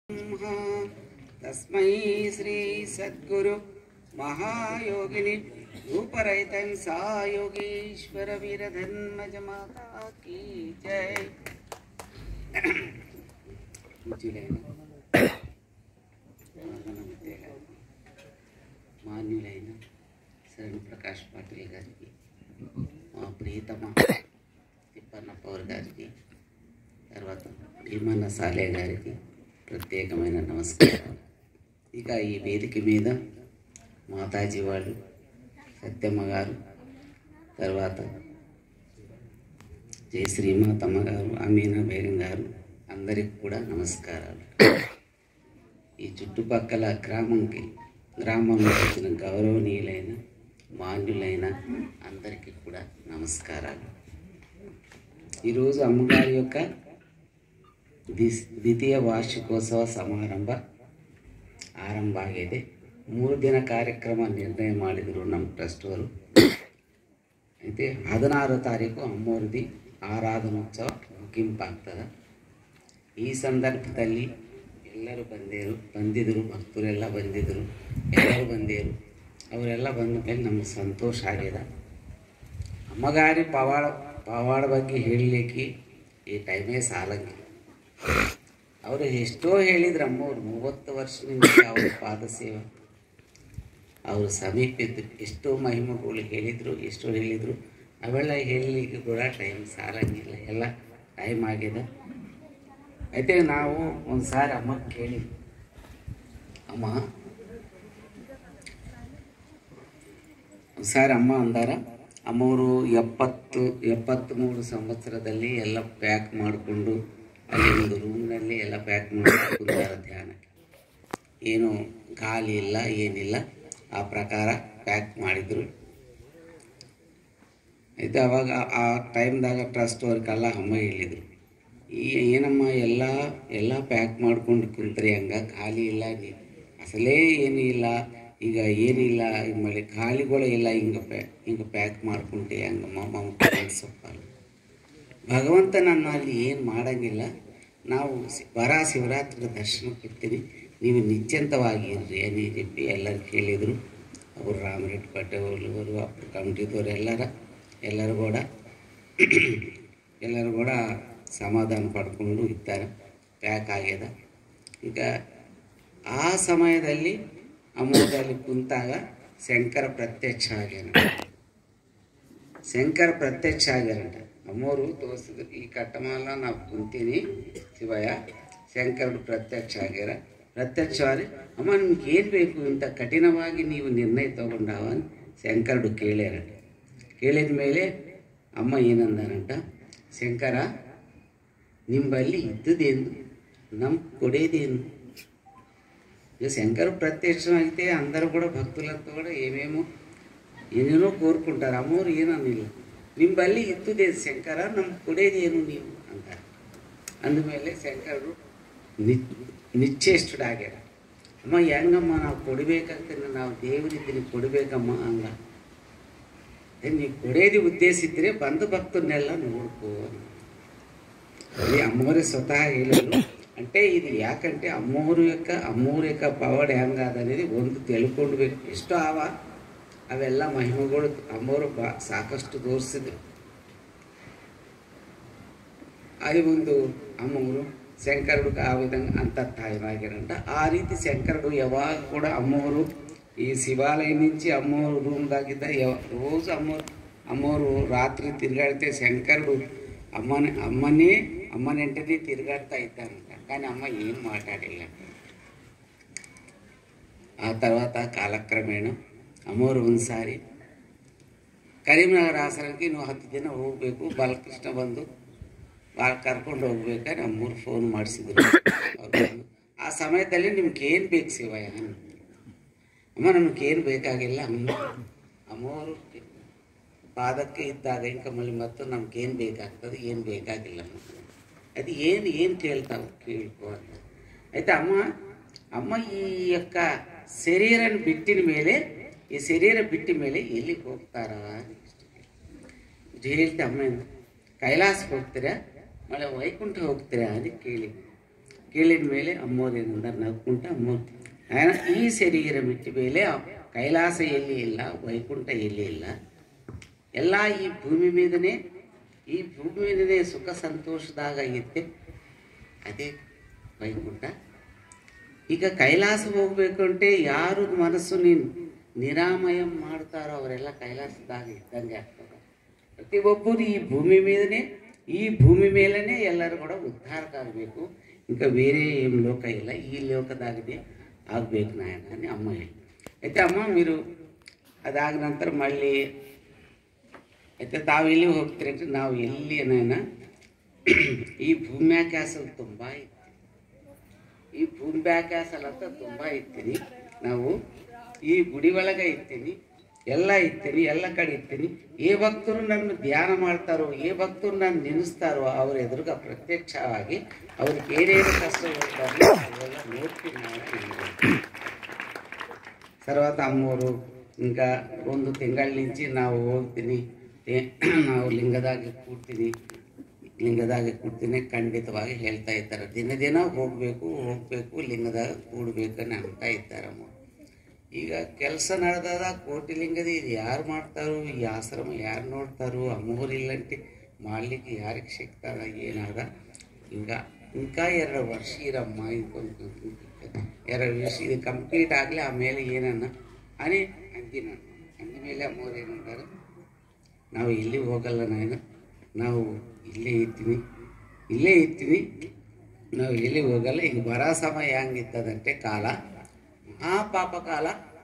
ತಸ್ಮೈ ಶ್ರೀ ಸದ್ಗುರು ಮಹಾಯೋಗಿನಿ ರೂಪರಹಿತಂ ಸಾ ಯೋಗೀಶ್ವರ ವೀರಧನ್ಮಜ ಮಾತಾ ಕೀ ಜೈ పూజ్యులైన మానవంతే గారు మాన్యులైన శరణ్ ప్రకాష్ పాటిల్ గారికి మా ప్రియతమ తిప్పన్న పౌర్ గారికి తర్వాత భీమన్న సాలే గారికి ప్రత్యేకమైన నమస్కారం ఇక ఈ వేదిక మీద మాతాజీ వాళ్ళు సత్యమ్మ గారు తర్వాత జయ శ్రీమాతమ్మ గారు అమీనా బేగం గారు అందరికి కూడా నమస్కారాలు ఈ చుట్టుపక్కల గ్రామంకి గ్రామంలో వచ్చిన గౌరవనీయులైన మాన్యులైన అందరికీ కూడా నమస్కారాలు ఈరోజు అమ్మగారి యొక్క ದಿ- ದ್ವಿತೀಯ ವಾರ್ಷಿಕೋತ್ಸವ ಸಮಾರಂಭ ಆರಂಭ ಆಗಿದೆ ಮೂರು ದಿನ ಕಾರ್ಯಕ್ರಮ ನಿರ್ಣಯ ಮಾಡಿದರು ನಮ್ಮ ಟ್ರಸ್ಟ್ ಅವರು అయితే ಹದಿನಾರು ತಾರೀಕು ಅಮ್ಮೋರ್ದಿ ಆರಾಧನೋತ್ಸವ ಮುಗಿಂಪಾಗ್ತದೆ ಈ ಸಂದರ್ಭದಲ್ಲಿ ಎಲ್ಲರೂ ಬಂದಿರು ಬಂದಿದ್ದರು ಭಕ್ತರೆಲ್ಲ ಬಂದಿದ್ದರು ಎಲ್ಲರೂ ಬಂದಿರು ಅವರೆಲ್ಲ ಬಂದ ಮೇಲೆ ನಮಗೆ ಸಂತೋಷ ಆಗಿದೆ ಅಮ್ಮಗಾರಿ ಪವಾಡ ಪವಾಡ ಬಗ್ಗೆ ಹೇಳಲಿಕ್ಕೆ ಈ ಟೈಮೇ ಸಾಲಂಗಿಲ್ಲ ಅವರು ಎಷ್ಟೋ ಹೇಳಿದ್ರು ಅಮ್ಮವ್ರು ಮೂವತ್ತು ವರ್ಷದಿಂದ ಅವ್ರ ಪಾದ ಸೇವೆ ಅವರು ಸಮೀಪ ಇದ್ದು ಎಷ್ಟೋ ಮಹಿಮೆಗಳು ಹೇಳಿದರು ಎಷ್ಟೋ ಹೇಳಿದರು ಅವೆಲ್ಲ ಹೇಳಲಿಕ್ಕೆ ಕೂಡ ಟೈಮ್ ಸಾಲಂಗಿಲ್ಲ ಎಲ್ಲ ಟೈಮ್ ಆಗಿದೆ అయితే ನಾವು ಒಂದು ಸಾರಿ ಅಮ್ಮ ಕೇಳಿ ಅಮ್ಮ ಸಾರಿ ಅಮ್ಮ ಅಂದಾರ ಅಮ್ಮವರು ಎಪ್ಪತ್ತು ಎಪ್ಪತ್ತ್ಮೂರು ಸಂವತ್ಸರದಲ್ಲಿ ಎಲ್ಲ ಪ್ಯಾಕ್ ಮಾಡಿಕೊಂಡು ಅಲ್ಲಿ ಒಂದು ರೂಮ್ನಲ್ಲಿ ಎಲ್ಲ ಪ್ಯಾಕ್ ಮಾಡ್ಕೊಂಡು ಕೂತಾರ ಧ್ಯಾನಕ್ಕೆ ಏನು ಗಾಳಿ ಇಲ್ಲ ಏನಿಲ್ಲ ಆ ಪ್ರಕಾರ ಪ್ಯಾಕ್ ಮಾಡಿದರು అయితే ಅವಾಗ ಆ ಟೈಮ್ದಾಗ ಟ್ರಸ್ಟ್ ಅವ್ರಿಗೆಲ್ಲ ಅಮ್ಮ ಹೇಳಿದರು ಈ ಏನಮ್ಮ ಎಲ್ಲ ಎಲ್ಲ ಪ್ಯಾಕ್ ಮಾಡ್ಕೊಂಡು ಕುಂತ್ರಿ ಹಂಗ ಖಾಲಿ ಇಲ್ಲ ನೀ ಅಸಲೇ ಏನೂ ಇಲ್ಲ ಈಗ ಏನಿಲ್ಲ ಈಗ ಮಳೆ ಖಾಲಿಗಳು ಇಲ್ಲ ಹಿಂಗೆ ಪ್ಯಾ ಹಿಂಗೆ ಪ್ಯಾಕ್ ಮಾಡ್ಕೊಂಡೆ ಹಂಗಮ್ಮ ಮಮ್ಮ ಸೊಪ್ಪಲ್ಲ ಭಗವಂತ ನನ್ನ ಅಲ್ಲಿ ಏನು ಮಾಡಂಗಿಲ್ಲ ನಾವು ಸಿ- ಬರ ಶಿವರಾತ್ರಿ ದರ್ಶನಕ್ಕೆ ಇರ್ತೀವಿ ನೀವು ನಿಶ್ಚಿಂತವಾಗಿ ಇರ್ರಿ ಏನೇ చెప్పి ಎಲ್ಲರೂ ಕೇಳಿದರು ಅವರು ರಾಮರೆಡ್ಡಿ ಪಟೇಲ್ ಅವರು ಅప్పుడు ಕಮಿಟಿದವರು ಎಲ್ಲರ ಎಲ್ಲರೂ ಕೂಡ ಎಲ್ಲರೂ ಕೂಡ ಸಮಾಧಾನ ಪಡ್ಕೊಂಡು ಇದ್ದಾರೆ ಪ್ಯಾಕ್ ಆಗ್ಯದ ಈಗ ಆ ಸಮಯದಲ್ಲಿ ಅಮೋದಲ್ಲಿ ಕುಂತಾಗ ಶಂಕರ ಪ್ರತ್ಯಕ್ಷ ಆಗ್ಯಾನ ಶಂಕರ ಪ್ರತ್ಯಕ್ಷ ಆಗ್ಯಾರಂಟ ಅಮ್ಮೋರು ತೋರಿಸಿದ್ರು ಈ ಕಟ್ಟಮಾಲ ನಾವು ಕುಂತೀನಿ ಶಿವಯ್ಯ ಶಂಕರುಡು ಪ್ರತ್ಯಕ್ಷ ಆಗ್ಯಾರ ಪ್ರತ್ಯಕ್ಷವಾಗಿ ಅಮ್ಮ ನಿಮ್ಗೆ ಏನು ಬೇಕು ಇಂಥ ಕಠಿಣವಾಗಿ ನೀವು ನಿರ್ಣಯ ತಗೊಂಡಾವ ಅಂತ ಶಂಕರುಡು ಕೇಳ್ಯಾರ ಕೇಳಿದ ಮೇಲೆ ಅಮ್ಮ ಏನಂದಾರಂಟ ಶಂಕರ ನಿಂಬಲ್ಲಿ ಇದ್ದುದೇನು ನಮ್ಗೆ కొడేదేను ఇక శంకరు ప్రత్యక్షం అయితే అందరూ కూడా భక్తులంతా కూడా ఏమేమో ಏನೇನೋ ಕೋರ್ಕೊಂಟಾರೆ ಅಮ್ಮವ್ರು ಏನನ್ನಿಲ್ಲ ನಿಮ್ಮ ಬಲ್ಲಿ ಇದ್ದುದೇ ಶಂಕರ ನಮ್ಗೆ ಕೊಡೇದೇನು ನೀವು ಅಂತಾರೆ ಅಂದಮೇಲೆ ಶಂಕರರು ನಿ ನಿಶ್ಚೇಷ್ಟುಡಾಗ್ಯಾರ ಅಮ್ಮ ಹೆಂಗಮ್ಮ ನಾವು ಕೊಡಬೇಕಾಗ್ತದೆ ನಾವು ದೇವರಿದ್ದೀನಿ ಕೊಡಬೇಕಮ್ಮ ಹಂಗ ಅದೇ ನೀವು ಕೊಡೇದಿ ಉದ್ದೇಶ ಇದ್ದರೆ ಬಂದು ಭಕ್ತನ್ನೆಲ್ಲ ನೋಡ್ಕೋ అది అమ్మవారి స్వతహా ಹೇಳಿದ್ರು అంటే ఇది యాకంటే అమ్మవారి యొక్క అమ్మవారి యొక్క పవర్ ಹೆಂಗ అనేది ಒಂದು ತಿಳ್ಕೊಂಡ್ಬೇಕು ಎಷ್ಟು ಆವ ಅವೆಲ್ಲ ಮಹಿಮೆಗಳು ಅಮ್ಮವರು ಬಾ ಸಾಕಷ್ಟು ತೋರಿಸಿದ್ರು అది ಒಂದು ಅಮ್ಮವರು ಶಂಕರುడు ಆ విధంగా అంతర్ధాయమాగారంట ఆ ರೀತಿ శంకరుడు ಯಾವಾಗ ಕೂಡ అమ్మವರು ఈ శివాలయం నుంచి అమ్మవారు రూమ్ దాగిద్ద ఎవ- రోజు అమ్మవారు అమ్మవారు రాత్రి తిరిగాడితే శంకరుడు అమ్మని అమ్మని అమ్మనంటది తిరిగాడుతా ఇద్దారంట కానీ అమ్మ ఏం మాట్లాడిಲ್ಲ ఆ తర్వాత కాలక్రమేణ అమ్మవారు ಒಂದ್ಸಾರಿ ಕರೀಂನಗರ ಆಶ್ರಮಕ್ಕೆ ನೀವು ಹತ್ತು ದಿನ ಹೋಗಬೇಕು ಬಾಲಕೃಷ್ಣ ಬಂದು ಭಾಳ ಕರ್ಕೊಂಡು ಹೋಗ್ಬೇಕಾದ್ರೆ ಅಮ್ಮವ್ರು ಫೋನ್ ಮಾಡಿಸಿದ್ರು ಅವ್ರು ಬಂದು, ಆ ಸಮಯದಲ್ಲಿ ನಿಮ್ಗೆ ಏನು ಬೇಕು ಶಿವಯ್ಯ ಅಂದ್ರು. ಅಮ್ಮ ನಮ್ಗೆ ಏನು ಬೇಕಾಗಿಲ್ಲ ಅಮ್ಮ ಅಮ್ಮವರು ಪಾದಕ್ಕೆ ಇದ್ದಾಗ ಇಂಕ ಮళ్ళీ ಮತ್ತು ನಮ್ಗೇನು ಬೇಕಾಗ್ತದೆ ಏನು ಬೇಕಾಗಿಲ್ಲ ಅಮ್ಮ ಅದು ಏನು ಏನು ಕೇಳ್ತಾವೆ ಕೇಳ್ಕೊ ಅಂತ అయితే అమ్మ అమ్మ ఈ యొక్క శరీరాన్ని బిట్టిన ಮೇಲೆ ಈ ಶರೀರ ಬಿಟ್ಟ ಮೇಲೆ ಎಲ್ಲಿಗೆ ಹೋಗ್ತಾರಾ ಇದು ಹೇಳ್ತೆ ಅಮ್ಮ ಏನು, ಕೈಲಾಸಕ್ಕೆ ಹೋಗ್ತೀರಾ ಮಳೆ ವೈಕುಂಠ ಹೋಗ್ತೀರಾ ಅಂತ ಕೇಳಿ ಕೇಳಿದ ಮೇಲೆ ಅಮ್ಮೋರು ಏನಂದ ನಕ್కుంట ಅಮ್ಮೋರು ఆయన ಈ ಶರೀರ ಮಿಟ್ಟಿ ಮೇಲೆ ಕೈಲಾಸ ಎಲ್ಲಿ ಇಲ್ಲ ವೈಕುಂಠ ಎಲ್ಲಿ ಇಲ್ಲ ಎಲ್ಲ ಈ ಭೂಮಿ ಮೀದನೇ ಈ ಭೂಮಿ ಮೀದನೇ ಸುಖ ಸಂತೋಷದಾಗ ಇತ್ತೆ ಅದೇ ವೈಕುಂಠ ಈಗ ಕೈಲಾಸ ಹೋಗ್ಬೇಕು అంటే ಯಾರು ಮನಸ್ಸು ನೀನು ನಿರಾಮಯ ಮಾಡ್ತಾರೋ ಅವರೆಲ್ಲ ಕೈಲಾಸದಾಗ ಇದ್ದಂಗೆ ಆಗ್ತದೆ ಪ್ರತಿಯೊಬ್ಬರು ಈ ಭೂಮಿ మీదనే ఈ భూమి ಮೇಲೇ ಎಲ್ಲರೂ ಕೂಡ ಉದ್ಧಾರಕ್ಕಾಗಬೇಕು ఇంకా వేరే ఏం లోక ಇಲ್ಲ ఈ లోಕದಾಗಿದೆ ಆಗ್ಬೇಕು నాయన అని అమ్మ ಹೇಳಿ అయితే అమ్మ మీరు ಅದಾದ ನಂತರ మళ్ళీ అయితే ತಾವು ಎಲ್ಲಿ ಹೋಗ್ತೀರಿ ಅಂದ್ರೆ ನಾವು ಎಲ್ಲಿ ನಾಯನ ಈ ಭೂಮ್ಯಾಕಾಶలు ತುಂಬ ಇತ್ತು ಈ ಭೂಮ್ಯಾಕಾಶಲ್ ಅಂತ ತುಂಬ ಇರ್ತೀನಿ ನಾವು ಈ ಗುಡಿ ಒಳಗೆ ಇರ್ತೀನಿ ಎಲ್ಲ ಇರ್ತೀನಿ ಎಲ್ಲ ಕಡೆ ಇರ್ತೀನಿ ಏ ಭಕ್ತರು ನನ್ನ ಧ್ಯಾನ ಮಾಡ್ತಾರೋ ಏ ಭಕ್ತರು ನಾನು ನೆನೆಸ್ತಾರೋ ಅವ್ರ ಎದುರುಗ ಪ್ರತ್ಯಕ್ಷವಾಗಿ ಅವ್ರಿಗೆ ಏನೇನು ಕಷ್ಟ ಇರ್ತಾರೆ ಅವೆಲ್ಲ ನೋಡ್ತೀನಿ ನಾನು ಹೇಳ್ಬೋದು. ಸರ್ವತ ಅಮ್ಮೋರು ఇంకా ಒಂದು ತಿಂಗಳ నుంచి ನಾವು ಹೋಗ್ತೀನಿ ಏ- ನಾವು ಲಿಂಗದಾಗೆ ಕೂಡ್ತೀನಿ ಲಿಂಗದಾಗೆ ಕೂಡ್ತೀನಿ ಖಂಡಿತವಾಗಿ ಹೇಳ್ತಾ ಇದ್ದಾರೆ ದಿನ ದಿನ ಹೋಗಬೇಕು ಹೋಗಬೇಕು ಲಿಂಗದಾಗ ಕೂಡ್ಬೇಕನ್ನ ಅಂತ ಇದ್ದಾರೆ ಅಮ್ಮ ಈಗ ಕೆಲಸ ನಡೆದದ ಕೋಟಿ ಲಿಂಗದ ಇದು ಯಾರು ಮಾಡ್ತಾರೋ ಈ ಆಶ್ರಮ ಯಾರು ನೋಡ್ತಾರೋ ಅಮ್ಮೋರು ಇಲ್ಲಂಟಿ ಮಾಡ್ಲಿಕ್ಕೆ ಯಾರಿಗೆ ಸಿಗ್ತಾರ ಏನಾದ ಹಿಂಗ ఇంకా ಎರಡು ವರ್ಷ ಇರಮ್ಮ ಇಂಕೊಂದು ಎರಡು ವರ್ಷ ಇದು ಕಂಪ್ಲೀಟ್ ಆಗಲಿ ಆಮೇಲೆ ಏನನ್ನ ಅನೇ ಅಂದಿ ನಾನು ಅಂದ ಮೇಲೆ ಅಮ್ಮವ್ರು ಏನಂತಾರೆ ನಾವು ಎಲ್ಲಿ ಹೋಗಲ್ಲ ನಾನು ನಾವು ಇಲ್ಲೇ ಇರ್ತೀನಿ ಇಲ್ಲೇ ಇರ್ತೀನಿ ನಾವು ಎಲ್ಲಿ ಹೋಗಲ್ಲ ಈಗ ಬರೋ ಸಮಯ ಹೆಂಗಿತ್ತದಂತೆ ಕಾಲ ಮಹಾಪಾಪ ಕಾಲ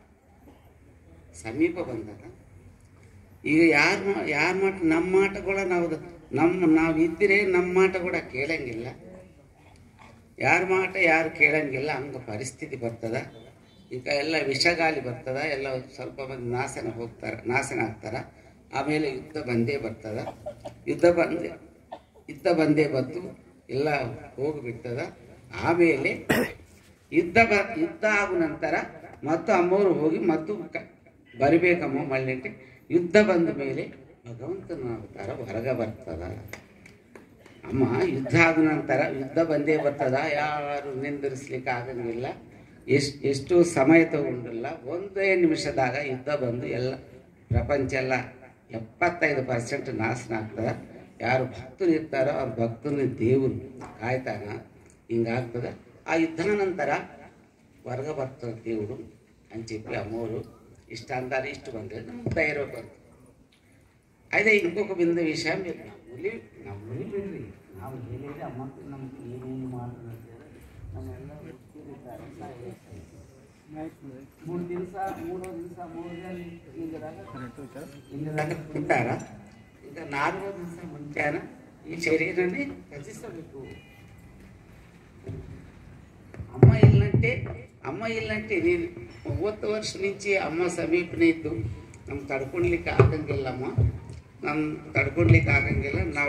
ಸಮೀಪ ಬಂದದ ಈಗ ಯಾರು ಯಾರ ಮಾಟ ನಮ್ಮ ಮಾಟ ಕೂಡ ನಾವು ನಮ್ಮ ನಾವು ಇದ್ದರೆ ನಮ್ಮ ಮಾಟ ಕೂಡ ಕೇಳಂಗಿಲ್ಲ ಯಾರ ಮಾಟ ಯಾರು ಕೇಳಂಗಿಲ್ಲ ಹಂಗೆ ಪರಿಸ್ಥಿತಿ ಬರ್ತದ ಈಗ ಎಲ್ಲ ವಿಷಗಾಲಿ ಬರ್ತದ ಎಲ್ಲ ಸ್ವಲ್ಪ ಮಂದಿ ನಾಶನ ಹೋಗ್ತಾರೆ ನಾಶನ ಆಗ್ತಾರ ಆಮೇಲೆ ಯುದ್ಧ ಬಂದೇ ಬರ್ತದ ಯುದ್ಧ ಬಂದೇ ಯುದ್ಧ ಬಂದೇ ಬಂತು ಎಲ್ಲ ಹೋಗಿಬಿಡ್ತದ ಆಮೇಲೆ ಯುದ್ಧ ಬ ಯುದ್ಧ ಆಗೋ ನಂತರ ಮತ್ತು ಅಮ್ಮವರು ಹೋಗಿ ಮತ್ತು ಕ- ಬರಬೇಕಮ್ಮ ಮಳ್ಳಿಂಟೆ ಯುದ್ಧ ಬಂದ ಮೇಲೆ ಭಗವಂತನ ಅವತಾರ ಹೊರಗೆ ಬರ್ತದ ಅಮ್ಮ ಯುದ್ಧ ಆದ ನಂತರ ಯುದ್ಧ ಬಂದೇ ಬರ್ತದ ಯಾರು ನಿಂದಿರಿಸ್ಲಿಕ್ಕೆ ಆಗಂಗಿಲ್ಲ ಎಷ್ಟು ಎಷ್ಟು ಸಮಯ ತಗೊಂಡಿಲ್ಲ ಒಂದೇ ನಿಮಿಷದಾಗ ಯುದ್ಧ ಬಂದು ಎಲ್ಲ ಪ್ರಪಂಚ ಎಲ್ಲ ಎಪ್ಪತ್ತೈದು ಪರ್ಸೆಂಟ್ ನಾಶನ ಆಗ್ತದ ಯಾರು ಭಕ್ತರು ಇರ್ತಾರೋ ಅವ್ರ ಭಕ್ತನ ದೇವರು ಕಾಯ್ತಾನ ಹಿಂಗಾಗ್ತದ ಆ ಯುದ್ಧ ನಂತರ ಹೊರಗೆ ಬರ್ತದೆ ದೇವರು అని చెప్పి అమ్మోరు ఇష్ట అంటారు ఇష్ట ಬಂದರೆ ನಮ್ಗೆ ಧೈರ್ಯ ಬಂತು అయితే ఇంకొక బిందు విషయం మీరు నమ్ములి నమ్ములి ಬಿಡ್ರಿ ನಾವು ಹೇಳಿದ್ರೆ ಅಮ್ಮಕ್ಕೆ ನಮ್ಗೆ ಏನೇನು ಮಾಡ್ತಾರೆ ನಮ್ಮೆಲ್ಲ ಗೊತ್ತಿರ್ತಾರೆ ಮೂರು ದಿವಸ ಮೂರು ದಿವಸ ಮೂರು ದಿನ ಲಿಂಗದಾಗ ಲಿಂಗದಾಗ ಬಿಟ್ಟಾರ ಈಗ ನಾಲ್ಕು ದಿವಸ ಮುಂಚಾನ ಈ ಶರೀರನೇ ರಚಿಸಬೇಕು అమ్మ ఇల్లంటే అమ్మ ఇల్లంటే నేను ಮೂವತ್ತು ವರ್ಷ నుంచి ಅಮ್ಮ ಸಮೀಪನೇ ಇದ್ದು ನಮ್ಮ ತಡ್ಕೊಳ್ಲಿಕ್ಕೆ ಆಗಂಗಿಲ್ಲಮ್ಮ ನಮ್ಮ ತಡ್ಕೊಳ್ಲಿಕ್ಕೆ ಆಗಂಗಿಲ್ಲ ನಾವು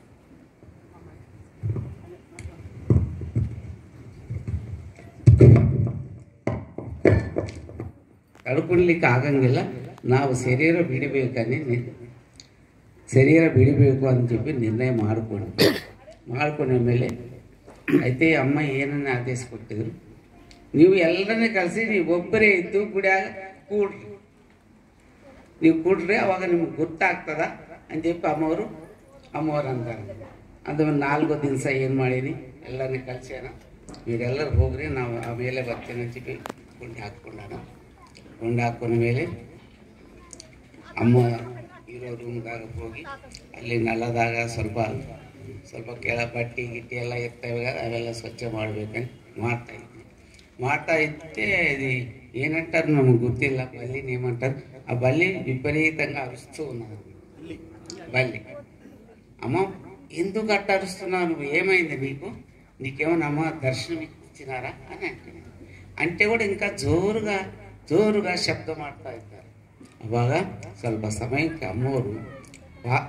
ತಡ್ಕೊಳ್ಲಿಕ್ಕೆ ಆಗಂಗಿಲ್ಲ ನಾವು ಶರೀರ ಬಿಡಬೇಕನ್ನೇ ನಿ- ಶರೀರ ಬಿಡಬೇಕು ಅಂತ చెప్పి ನಿರ್ಣಯ ಮಾಡಿಕೊಂಡು ಮಾಡ್ಕೊಂಡ ಮೇಲೆ అయితే ಅಮ್ಮ ಏನನ್ನ ಆದೇಶ ಕೊಟ್ಟಿದ್ರು ನೀವು ಎಲ್ಲರನ್ನೇ ಕಳಿಸಿ ನೀವು ಒಬ್ಬರೇ ಇದ್ದು ಗುಡಿಯಾಗ ಕೂಡ್ರಿ ನೀವು ಕೂಡ್ರಿ ಅವಾಗ ನಿಮ್ಗೆ ಗೊತ್ತಾಗ್ತದ ಅಂತ చెప్పి ಅಮ್ಮವರು ಅಮ್ಮವ್ರು ಅಂತಾರೆ ಅದು ಒಂದು ನಾಲ್ಕು ದಿವಸ ಏನು ಮಾಡೀನಿ ಎಲ್ಲರನ್ನೇ ಕಳ್ಸ್ಯಾನ మీరెಲ್ಲರೂ ಹೋಗ್ರಿ ನಾವು ಆಮೇಲೆ ಬರ್ತೀನಿ ಅಂತ చెప్పి ಗುಂಡಿ ಹಾಕ್ಕೊಂಡಾನ ಗುಂಡಿ ಹಾಕೊಂಡ ಮೇಲೆ ಅಮ್ಮ ಇರೋ ರೂಮ್ದಾಗ ಹೋಗಿ ಅಲ್ಲಿ ನಲ್ಲದಾಗ ಸ್ವಲ್ಪ ಸ್ವಲ್ಪ ಕೆಳ ಬಟ್ಟೆ ಗಿಟ್ಟಿ ಎಲ್ಲ ಇರ್ತವೆ ಅವೆಲ್ಲ ಸ್ವಚ್ಛ ಮಾಡ್ಬೇಕಂತ ಮಾಡ್ತಾ ಇದ್ದೆ ಮಾಡ್ತಾ ಇದ್ದೆ ಇದು ಏನಂటారు ನಮಗೆ ಗೊತ್ತಿಲ್ಲ ಬಲ್ಲಿ ఏమంటారు ఆ బల్లి విపరీతంగా అరుస్తూ ఉన్నది బల్లి అమ్మ ఎందుకు అట్ట అరుస్తున్నావు నువ్వు ఏమైంది నీకు నీకేమైనా అమ్మ దర్శనం ఇచ్చినారా అని అంటున్నాను అంటే కూడా ఇంకా జోరుగా జోరుగా శబ్దం ఆడుతూ ఇದ್ದಾರೆ ಅವಾಗ ಸ್ವಲ್ಪ ಸಮಯಕ್ಕೆ ಅಮ್ಮೋರು ಪಾ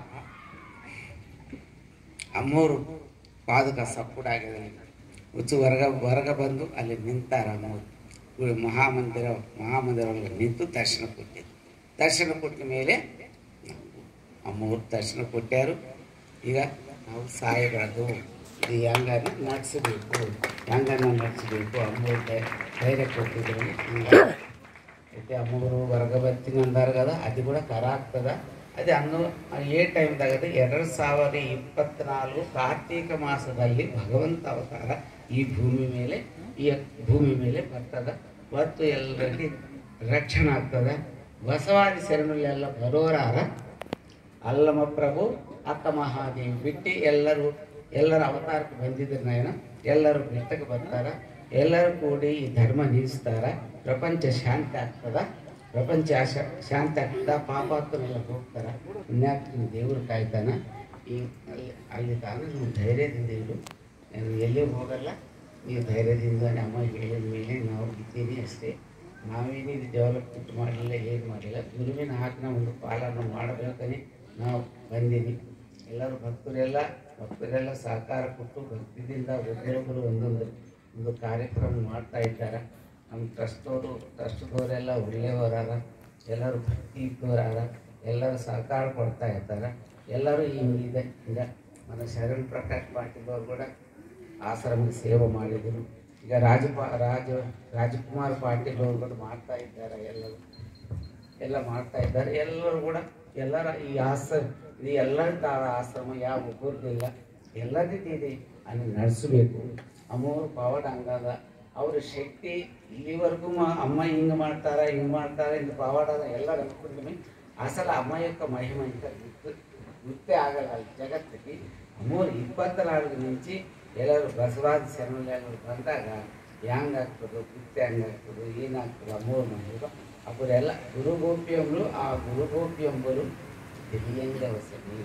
ಅಮ್ಮೋರು ಪಾದಕ ಸಪ್ಪುಡಾಗಿದೆ ಹುಚ್ಚು ಹೊರಗ ಹೊರಗೆ ಬಂದು ಅಲ್ಲಿ ನಿಂತಾರ ಅಮ್ಮೋರು ಇವ್ರು ಮಹಾಮಂದಿರ ಮಹಾಮಂದಿರ ಒಳಗೆ ನಿಂತು ದರ್ಶನ ಕೊಟ್ಟಿದ್ದು ದರ್ಶನ ಕೊಟ್ಟ ಮೇಲೆ ಅಮ್ಮವ್ರು ದರ್ಶನ ಕೊಟ್ಟಾರು ಈಗ ನಾವು ಸಾಯಬಾರ್ದು ಇದು ಹೆಂಗಾರಿ ನಡೆಸಬೇಕು ಹೆಂಗನ್ನ ನಡೆಸಬೇಕು ಅಮ್ಮವ್ರು ಧೈರ್ಯ ಕೊಟ್ಟಿದ್ರು అయితే అమ్మగారు వరగబత్తిని అంటారు కదా అది కూడా కరాక్తదా అది ಅನ್ನು ఏ ಟೈಮ್ದಾಗ ಎರಡು ಸಾವಿರದ ಇಪ್ಪತ್ನಾಲ್ಕು ಕಾರ್ತೀಕ ಮಾಸದಲ್ಲಿ ಭಗವಂತ ಅವತಾರ ಈ ಭೂಮಿ ಮೇಲೆ ಈ ಭೂಮಿ ಮೇಲೆ ಬರ್ತದ ಮತ್ತು ಎಲ್ಲರಲ್ಲಿ ರಕ್ಷಣೆ ಆಗ್ತದ ಬಸವಾದಿ ಶರಣುಲೆಲ್ಲ ಬರೋರಾರ ಅಲ್ಲಮ ಪ್ರಭು ಅಕ್ಕ ಮಹಾದೇವಿ ಬಿಟ್ಟು ಎಲ್ಲರೂ ಎಲ್ಲರ ಅವತಾರಕ್ಕೆ ಬಂದಿದ್ರು ನಾಯನ ಎಲ್ಲರೂ ಬೆಟ್ಟಕ್ಕೆ ಬರ್ತಾರ ಎಲ್ಲರೂ ಕೂಡಿ ಈ ಧರ್ಮ ನಿಲ್ಲಿಸ್ತಾರ ಪ್ರಪಂಚ ಶಾಂತಿ ಆಗ್ತದ ಪ್ರಪಂಚ ಶಾ- ಶಾಂತಿ ಆಗ್ತದ ಪಾಪಾತ್ಮನೆಲ್ಲ ಹೋಗ್ತಾರ ಪುಣ್ಯಾತ್ಮ ದೇವರು ಕಾಯ್ತಾನ ಈ ಅಲ್ಲಿ ಅಲ್ಲಿ ತಾನು ನೀವು ಧೈರ್ಯದಿಂದ ಇರು ನಾನು ಎಲ್ಲಿ ಹೋಗಲ್ಲ ನೀವು ಧೈರ್ಯದಿಂದನೇ ಅಮ್ಮ ಹೇಳಿದ ಮೇಲೆ ನಾವು ಇದ್ದೀನಿ ಅಷ್ಟೇ ನಾವೇನು ಇದು ಡೆವಲಪ್ಮೆಂಟ್ ಮಾಡಲಿಲ್ಲ ಏನು ಮಾಡಿಲ್ಲ ಗುರುವಿನ ಆಜ್ಞೆ ಒಂದು ಪಾಲನೆ ಮಾಡಬೇಕని ನಾವು ಬಂದೀನಿ ಎಲ್ಲರೂ ಭಕ್ತರೆಲ್ಲ ಭಕ್ತರೆಲ್ಲ ಸಹಕಾರ ಕೊಟ್ಟು ಭಕ್ತಿದಿಂದ ಒಬ್ಬರೊಬ್ಬರು ಒಂದೊಂದು ಒಂದು ಕಾರ್ಯಕ್ರಮ ಮಾಡ್ತಾ ಇದ್ದಾರೆ ನಮ್ಮ ಟ್ರಸ್ಟವರು ಟ್ರಸ್ಟ್ದವರೆಲ್ಲ ಒಳ್ಳೆಯವರಾದ ಎಲ್ಲರೂ ಭಕ್ತಿ ಇದ್ದವರಾದ ಎಲ್ಲರೂ ಸಹಕಾರ ಕೊಡ್ತಾ ಇರ್ತಾರೆ ಎಲ್ಲರೂ ಹಿಂಗಿದೆ ಈಗ మన ಶರಣ್ ಪ್ರಕಾಶ್ ಪಾಟೀಲ್ ಕೂಡ ಆಶ್ರಮದ ಸೇವೆ ಮಾಡಿದರು ಈಗ ರಾಜಪಾ ರಾಜ ರಾಜಕುಮಾರ್ ಪಾಟೀಲ್ ಅವರು ಕೂಡ ಮಾಡ್ತಾ ಇದ್ದಾರೆ ಎಲ್ಲರೂ ಎಲ್ಲ ಮಾಡ್ತಾ ಇದ್ದಾರೆ ಎಲ್ಲರೂ ಕೂಡ ಎಲ್ಲರ ಈ ಆಶ್ರಮ ಇದು ಎಲ್ಲರ ತಾಳ ಆಶ್ರಮ ಯಾವ ಒಬ್ಬರದಿಲ್ಲ ಎಲ್ಲದಿದ್ದು ಇದೆ ಅಲ್ಲಿ ನಡೆಸಬೇಕು ಅಮ್ಮವ್ರು ಪಾವಡ ಹಂಗದ ಅವ್ರ ಶಕ್ತಿ ಇಲ್ಲಿವರೆಗೂ ಮ- అమ్మ ಹಿಂಗೆ ಮಾಡ್ತಾರ ಹಿಂಗೆ ಮಾಡ್ತಾರ ಹಿಂಗೆ ಪಾವಾಡ ಎಲ್ಲ ಅನ್ಕೊಂಡ್ರೆ అసలు అమ్మ యొక్క మహిమ ఇంకా గుర్తు గుర్తే ఆగల జగత్తుకి అమ్మోరు ఇప్పత్త నాలుగు నుంచి ಎಲ್ಲರೂ ಬಸವಾದ ಶರಣರು ಬಂದಾಗ ಹೆಂಗ್ ಆಗ್ತದೆ ಗುರ್ತೆ ಹೆಂಗ್ ಆಗ್ತದೆ ಏನಾಗ್ತದೆ ಅಮ್ಮೋರು ಮಹಿಮ అప్పుడెಲ್ಲ గురు గోప్యములు ఆ గురు గోప్యంబులు తెలియంగా వస్తుంది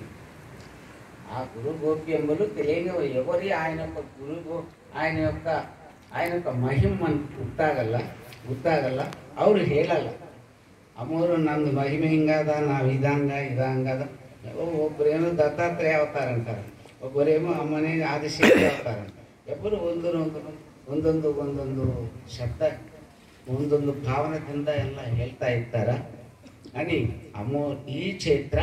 ఆ గురు గోప్యంబులు తెలియంగా ఎవరి ఆయన యొక్క గురు గో- ఆయన యొక్క ఆయన యొక్క మహిమ మనకు ಗೊತ್ತಾಗಲ್ಲ ಗೊತ್ತಾಗಲ್ಲ ಅವರು ಹೇಳಲ್ಲ ಅಮ್ಮವರು ನಂದು ಮಹಿಮೆ ಹಿಂಗದ ನಾವು ಇದಂಗ ಇದಂಗದ ಒಬ್ಬರೇನೋ ದತ್ತಾತ್ರೇಯ ಅವತಾರ ಅಂತಾರೆ ಒಬ್ಬರೇಮೋ ಅಮ್ಮನೇ ಆದಿಶಕ್ತಿ ಅವತಾರ ಅಂತಾರೆ ಎಬ್ಬರು ಒಂದೊಂದು ಒಂದೊಂದು ಒಂದೊಂದು ಶಬ್ದ ಒಂದೊಂದು ಭಾವನದಿಂದ ಎಲ್ಲ ಹೇಳ್ತಾ ಇರ್ತಾರ అని అమ్మో ఈ క్షేత్ర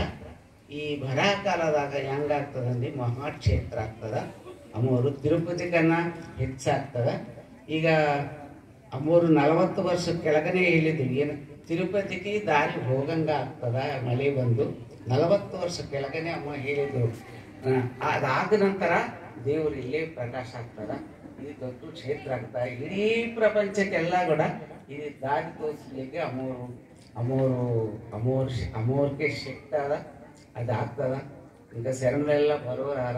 ఈ ಬರಕಾಲದಾಗ ಹೆಂಗಾಗ್ತದಂದ್ರೆ ಮಹಾಕ್ಷೇತ್ರ ಆಗ್ತದ ಅಮ್ಮೋರು ತಿರುಪತಿ ಕನ್ನ ಹೆಚ್ಚಾಗ್ತದ ಈಗ ಅಮ್ಮೋರು ನಲವತ್ತು ವರ್ಷ ಕೆಳಗನೆ ಹೇಳಿದ್ವಿ ಏನು ತಿರುಪತಿಗೆ ದಾರಿ ಹೋಗಂಗ ಆಗ್ತದ ಮಳೆ ಬಂದು ನಲವತ್ತು ವರ್ಷ ಕೆಳಗನೆ ಅಮ್ಮ ಹೇಳಿದ್ರು ಆ, ಅದಾದ ನಂತರ ದೇವರು ಇಲ್ಲೇ ಪ್ರಕಾಶ ಆಗ್ತದ ಇದು ದೊಡ್ಡ ಕ್ಷೇತ್ರ ಆಗ್ತದ ಇಡೀ ಪ್ರಪಂಚಕ್ಕೆಲ್ಲ ಕೂಡ ಇದು ದಾರಿ ತೋರಿಸ್ಲಿಕ್ಕೆ ಅಮ್ಮೋರು ಅಮ್ಮೋರು ಅಮ್ಮೋರ್ ಅಮ್ಮೋರ್ಗೆ ಶಕ್ತಿ ಅದ ಅದು ಆಗ್ತದ ಈಗ ಶರಣರೆಲ್ಲ ಬರೋರಾರ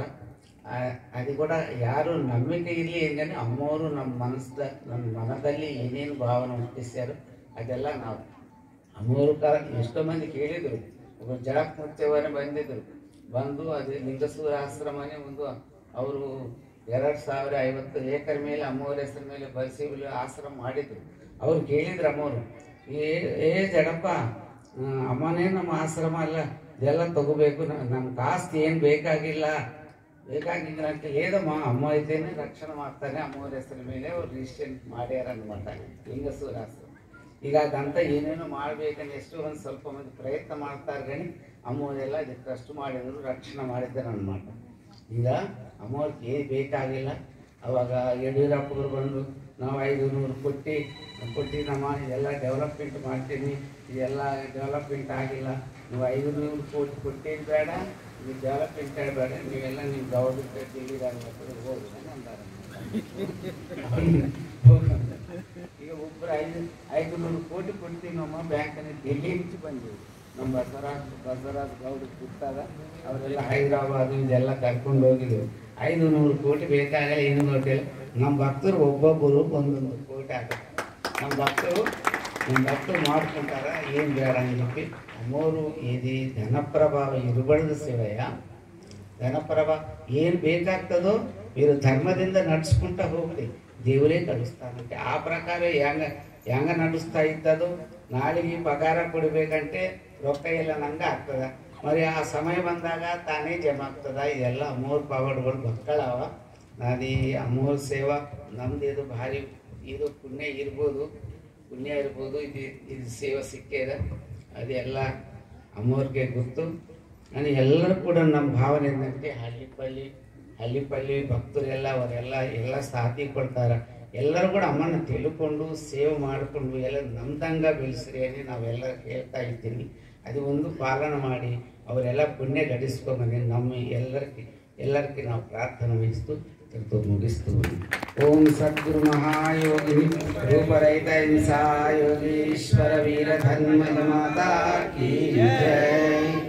ಆ- ಅದು ಕೂಡ ಯಾರು ನಂಬಿಕೆ ಇರಲಿ ಎಂದರೆ ಅಮ್ಮವರು ನಮ್ಮ ಮನಸ್ದ ನಮ್ಮ ಮನದಲ್ಲಿ ಏನೇನು ಭಾವನೆ ಹುಟ್ಟಿಸ್ಯಾರೋ ಅದೆಲ್ಲ ನಾವು ಅಮ್ಮವರು ಕ ಎಷ್ಟೋ ಮಂದಿ ಕೇಳಿದರು ಒಬ್ಬರು ಜಡಪ್ ಮುಚ್ಚವರೇ ಬಂದಿದ್ರು ಬಂದು ಅದು ಲಿಂಗಸೂರ ಆಶ್ರಮನೇ ಒಂದು ಅವರು ಎರಡು ಸಾವಿರ ಐವತ್ತು ಏಕರ್ ಮೇಲೆ ಅಮ್ಮವ್ರ ಹೆಸರ ಮೇಲೆ ಬರೆಸಿ ಆಶ್ರಮ ಮಾಡಿದ್ರು ಅವ್ರು ಕೇಳಿದ್ರು ಅಮ್ಮವರು ಏ ಏ ಜಡಪ್ಪ ಆ, ಅಮ್ಮನೇ ನಮ್ಮ ಆಶ್ರಮ ಅಲ್ಲ ಇದೆಲ್ಲ ತಗೋಬೇಕು ನ- ನಮ್ಗೆ ಆಸ್ತಿ ಏನು ಬೇಕಾಗಿಲ್ಲ ಬೇಕಾಗಿಲ್ಲ ಅಂತ ಹೇಳಮ್ಮ ಅಮ್ಮ ಇದ್ದೇನೆ ರಕ್ಷಣೆ ಮಾಡ್ತಾನೆ ಅಮ್ಮವ್ರ ಹೆಸರ ಮೇಲೆ ಅವ್ರು ರಿಜಿಸ್ಟ್ರೇಷನ್ ಮಾಡ್ಯಾರ ಅನ್మాట ಲಿಂಗಸೂರ ಆಶ್ರಮ ಈಗ ಅದಂತ ಏನೇನೋ ಮಾಡ್ಬೇಕಂದ್ರೆ ಎಷ್ಟೋ ಒಂದು ಸ್ವಲ್ಪ ಮಂದಿ ಪ್ರಯತ್ನ ಮಾಡ್ತಾರೆ ಗಣಿ ಅಮ್ಮವರೆಲ್ಲ ಇದಕ್ಕೆ ಟ್ರಸ್ಟ್ ಮಾಡಿದ್ರು ರಕ್ಷಣೆ ಮಾಡಿದ್ದಾರೆ ಅನ್మాట ಈಗ ಅಮ್ಮವ್ರಿಗೆ ಏನು ಬೇಕಾಗಿಲ್ಲ ಅವಾಗ ಯಡಿಯೂರಪ್ಪರು ಬಂದು ನಾವು ಐದು ನೂರು ಕೊಟ್ಟು ಕೊಟ್ಟು ನಮ್ಮ ಇದೆಲ್ಲ ಡೆವಲಪ್ಮೆಂಟ್ ಮಾಡ್ತೀನಿ ಇದೆಲ್ಲ ಡೆವಲಪ್ಮೆಂಟ್ ಆಗಿಲ್ಲ ನೀವು ಐದು ನೂರು ಕೋಟಿ ಕೊಟ್ಟಿದ್ದು ಬೇಡ ನೀವು ಡೆವಲಪ್ಮೆಂಟ್ ಬೇಡ ನೀವೆಲ್ಲ ನೀವು ಗೌರ್ಮೆಂಟ್ ಡಿಲಿವರ್ ಮಾಡ್ತಾರೆ ಹೋಗಿ ಅಂತಾರೆ ಹೋಗಂತ. ಈಗ ಒಬ್ಬರು ಐದು ಐದು ನೂರು ಕೋಟಿ ಕೊಡ್ತೀವಿ ನಮ್ಮ ಬ್ಯಾಂಕಲ್ಲಿ ಡೆಲ್ಲಿ నుంచి ಬಂದಿವಿ ನಮ್ಮ ಬಸವರಾಜ್ ಬಸವರಾಜ್ ಗೌಡ ಕೂತಾಗ ಅವರೆಲ್ಲ ಹೈದರಾಬಾದ್ ಇದೆಲ್ಲ ಕರ್ಕೊಂಡು ಹೋಗಿದ್ವಿ ಐದು ನೂರು ಕೋಟಿ ಬೇಕಾಗಲ್ಲ ಏನು ಗೊತ್ತಿಲ್ಲ ನಮ್ಮ ಭಕ್ತರು ಒಬ್ಬೊಬ್ಬರು ಒಂದೊಂದು ಕೋಟಿ ಹಾಕ್ತಾರೆ ನಮ್ಮ ಭಕ್ತರು ನಮ್ಮ ಭಕ್ತರು ಮಾಡ್ಕೊಂತಾರ ಏನು ಬೇಡ అని చెప్పి అమ్మోరు ఇది ధనప్రభావ ఇరుబడిದ ಸೇವೆಯ ಧನಪ್ರಭ ಏನು ಬೇಕಾಗ್ತದೋ మీరు ಧರ್ಮದಿಂದ ನಡ್ಸ್ಕೊಂತ ಹೋಗ್ರಿ ದೇವರೇ ಕಳಿಸ್ತಾನಂತೆ ಆ ಪ್ರಕಾರ ಹೆಂಗ ಹೆಂಗ ನಡೆಸ್ತಾ ಇದ್ದದು ನಾಳೆಗೆ ಪಗಾರ ಕೊಡಬೇಕಂತೆ ರೊಕ್ಕ ಎಲ್ಲ ನಂಗೆ ಆಗ್ತದ మరి ಆ ಸಮಯ ಬಂದಾಗ ತಾನೇ ಜಮಾ ಆಗ್ತದ ಇದೆಲ್ಲ ಅಮ್ಮೋರ್ ಪವಾಡಗಳು ಮಕ್ಕಳವ ನಾದಿ ಅಮ್ಮೋರ್ ಸೇವಾ ನಮ್ದು ಇದು ಭಾರಿ ಇದು ಪುಣ್ಯ ಇರ್ಬೋದು ಪುಣ್ಯ ಇರ್ಬೋದು ಇದು ಇದು ಸೇವೆ ಸಿಕ್ಕಿದೆ ಅದೆಲ್ಲ ಅಮ್ಮೋರ್ಗೆ ಗೊತ್ತು ನಾನು ಎಲ್ಲರೂ ಕೂಡ ನಮ್ಮ ಭಾವನೆ ಏನಂటే ಹಳ್ಳಿ ಪಳ್ಳಿ ಅಲ್ಲಿ ಪಲ್ಲಿ ಭಕ್ತರೆಲ್ಲ ಅವರೆಲ್ಲ ಎಲ್ಲ ಸಾಥಿ ಕೊಡ್ತಾರೆ ಎಲ್ಲರೂ ಕೂಡ ಅಮ್ಮನ ತಿಳ್ಕೊಂಡು ಸೇವೆ ಮಾಡಿಕೊಂಡು ಎಲ್ಲ ನಮ್ದಂಗ ಬೆಳೆಸ್ರಿ ಅಂತ ನಾವೆಲ್ಲ ಹೇಳ್ತಾ ಇದ್ದೀನಿ ಅದು ಒಂದು ಪಾಲನೆ ಮಾಡಿ ಅವರೆಲ್ಲ ಪುಣ್ಯ ಗಳಿಸ್ಕೊಂಬಂದು ನಮ್ಮ ಎಲ್ಲರಿಗೆ ಎಲ್ಲರಿಗೆ ನಾವು ಪ್ರಾರ್ಥನೆ ವಹಿಸ್ತು ತಿರ್ತು ಮುಗಿಸ್ತು ಓಂ ಸದ್ಗುರು ಮಹಾಯೋಗಿ ರೂಪರಹಿತ ಹಿಂಸಾ ಯೋಗೀಶ್ವರ ವೀರ ಧನ್ಮ ಮಾತಾ ಕೀ ಜೈ